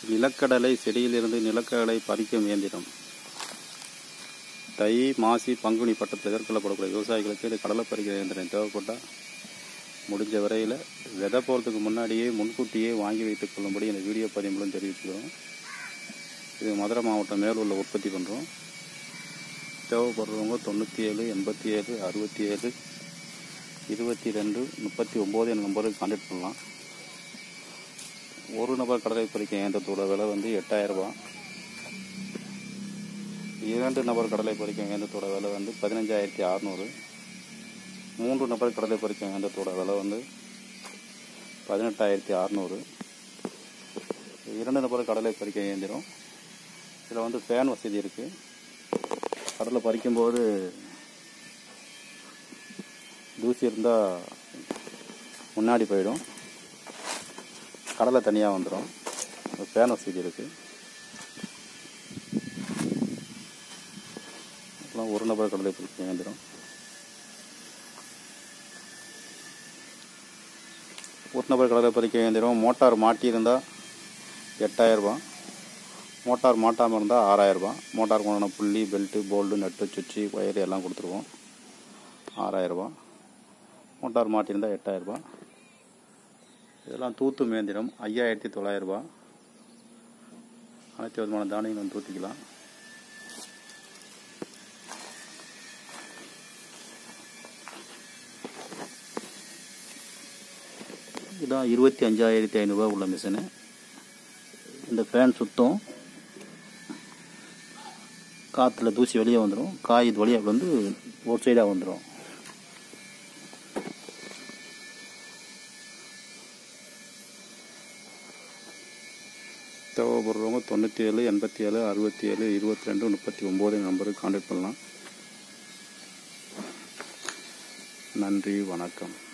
நிலக்கடலை செடியிலிருந்து நிலக்கடலை பறிக்கும் இயந்திரம் தை மாசி பங்குனி பட்டத்தில் எதிர்கொள்ளப்படக்கூடிய விவசாயிகளுக்கு இது கடலை பறிக்கிற இயந்திரம் தேவைப்பட்டால் முடிஞ்ச வரையில் விதை போகிறதுக்கு முன்னாடியே முன்கூட்டியே வாங்கி வைத்துக் கொள்ளும்படி இந்த வீடியோ பதிவு மூலம் தெரிவிச்சுக்கிறோம் இது மதுரை மாவட்டம் மேலூரில் உற்பத்தி பண்ணுறோம் தேவைப்படுறவங்க தொண்ணூற்றி ஏழு எண்பத்தி ஏழு அறுபத்தி ஏழு இருபத்தி ரெண்டு முப்பத்தி ஒம்பது என்ற நம்பருக்கு கான்டாக்ட் பண்ணலாம் ஒரு நபர் கடலை பறிக்க இயந்திரத்தோட விலை வந்து எட்டாயிரரூபா இரண்டு நபர் கடலை பறிக்கும் இயந்திரத்தோட விலை வந்து பதினஞ்சாயிரத்தி அறநூறு மூன்று நபர் கடலை பறிக்கும் இயந்திரத்தோட விலை வந்து பதினெட்டாயிரத்தி அறநூறு இரண்டு நபர் கடலை பறிக்க இயந்திரம் இதில் வந்து ஃபேன் வசதி இருக்குது கடலை பறிக்கும்போது தூசி இருந்தால் முன்னாடி போயிடும் கடலை தனியாக வந்துடும் ஃபேன் வசதி இருக்குது அப்புறம் ஒரு நபர் கடலை பறிக்க இயந்திரம் ஒரு நபர் கடலை பறிக்க இயந்திரம் மோட்டார் மாட்டியிருந்தால் எட்டாயிரரூபா மோட்டார் மாட்டாமல் இருந்தால் ஆறாயிரரூபா மோட்டார் கொண்டான புள்ளி பெல்ட்டு போல்டு நட்டு சுவிட்சு ஒயர் எல்லாம் கொடுத்துருவோம் ஆறாயிரரூபா மோட்டார் மாட்டியிருந்தால் எட்டாயிரரூபா இதெல்லாம் தூத்து மேந்திரம் ஐயாயிரத்தி தொள்ளாயிரரூபா அனைத்து விதமான தானியங்களும் தூத்திக்கலாம் இதான் இருபத்தி அஞ்சாயிரத்தி ஐநூறுரூவா உள்ள மிஷினு இந்த ஃபேன் சுத்தம் காற்றுல தூசி வெளியே வந்துடும் காய் இது வழியாக வந்து ஒரு சைடாக வந்துடும் தேவைப்படுறவங்க தொண்ணூற்றி ஏழு எண்பத்தி ஏழு அறுபத்தி ஏழு இருபத்தி ரெண்டு முப்பத்தி ஒம்பது நம்பருக்கு கான்டாக்ட் பண்ணலாம் நன்றி வணக்கம்